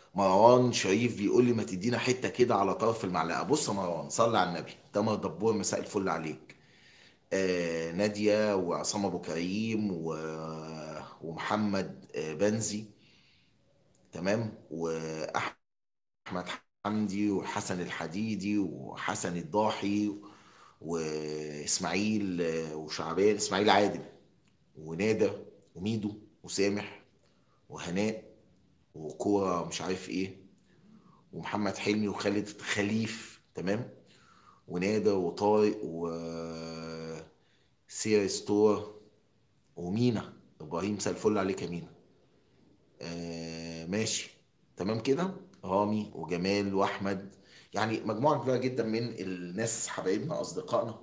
مروان شريف بيقول لي ما تدينا حته كده على طرف المعلقه بص يا مروان صلي على النبي تامر دبور مساء الفل عليك آه ناديه وعصام ابو كريم و... ومحمد آه بنزي تمام واحمد حمدي وحسن الحديدي وحسن الضاحي واسماعيل آه، وشعبان اسماعيل عادل ونادى وميدو وسامح وهناء وكوره مش عارف ايه ومحمد حلمي وخالد خليف تمام ونادى وطارق و سير ستور ومينا ابراهيم مساء الفل عليك يا مينا آه ماشي تمام كده رامي وجمال واحمد يعني مجموعه كبيره جدا من الناس حبايبنا اصدقائنا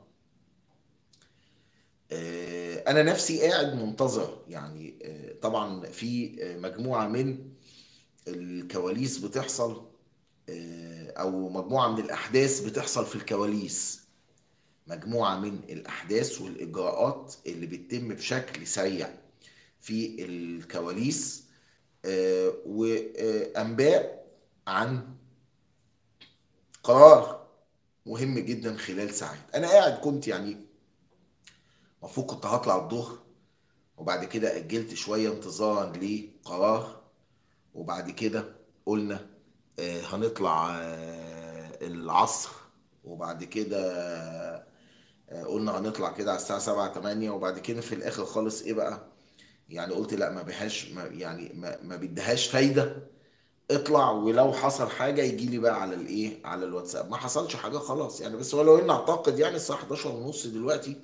آه انا نفسي قاعد منتظر يعني آه طبعا في آه، مجموعه من الكواليس بتحصل آه، او مجموعه من الاحداث بتحصل في الكواليس مجموعه من الاحداث والاجراءات اللي بتتم بشكل سريع في الكواليس آه، وانباء عن قرار مهم جدا خلال ساعات انا قاعد كنت يعني المفروض كنت هطلع الظهر وبعد كده اجلت شويه انتظارا لقرار وبعد كده قلنا آه، هنطلع آه، العصر وبعد كده آه، قلنا هنطلع كده على الساعة 7 8 وبعد كده في الآخر خالص إيه بقى؟ يعني قلت لا ما بهاش ما يعني ما, ما بدهاش فايدة اطلع ولو حصل حاجة يجي لي بقى على الإيه؟ على الواتساب ما حصلش حاجة خلاص يعني بس ولو إن أعتقد يعني الساعة 11 ونص دلوقتي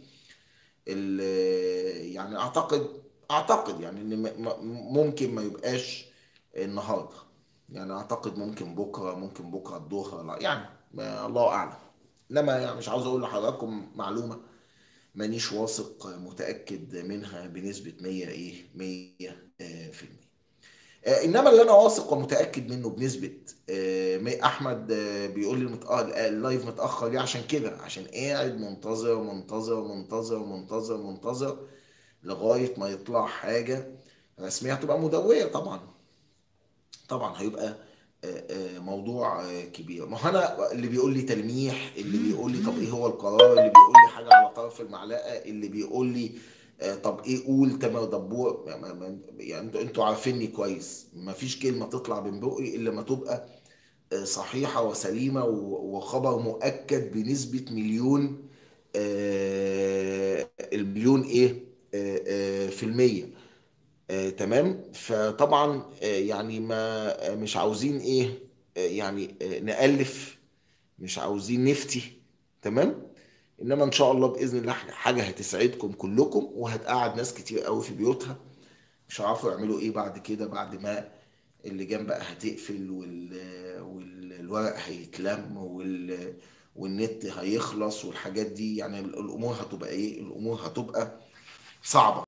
ال- يعني أعتقد أعتقد يعني إن م- م- ممكن ما يبقاش النهارده يعني اعتقد ممكن بكره ممكن بكره الظهر لا يعني ما الله اعلم انما يعني مش عاوز اقول لحضراتكم معلومه مانيش واثق متاكد منها بنسبه 100 ايه 100 آه، في المية آه، انما اللي انا واثق ومتاكد منه بنسبه آه، مية- احمد آه، بيقول لي المت- آه، اللايف متاخر ليه عشان كده عشان قاعد منتظر منتظر منتظر منتظر منتظر لغايه ما يطلع حاجه رسميه هتبقى مدويه طبعا طبعا هيبقى آه، آه، موضوع آه، كبير ما هو انا اللي بيقول لي تلميح اللي بيقول لي طب ايه هو القرار اللي بيقول لي حاجه على طرف المعلقه اللي بيقول لي آه، طب ايه قول تامر دبور ما- ما- ما- يعني انتوا انتوا عارفيني كويس ما فيش كلمه تطلع من بقي الا ما تبقى آه، صحيحه وسليمه و- وخبر مؤكد بنسبه مليون آه، المليون ايه آه، آه، في المية آه، تمام فطبعا آه، يعني ما آه، مش عاوزين ايه آه، يعني آه، نألف مش عاوزين نفتي تمام انما ان شاء الله باذن الله حاجه هتسعدكم كلكم وهتقعد ناس كتير قوي في بيوتها مش هيعرفوا يعملوا ايه بعد كده بعد ما اللجان بقى هتقفل وال... والورق هيتلم وال... والنت هيخلص والحاجات دي يعني الامور هتبقى ايه الامور هتبقى صعبه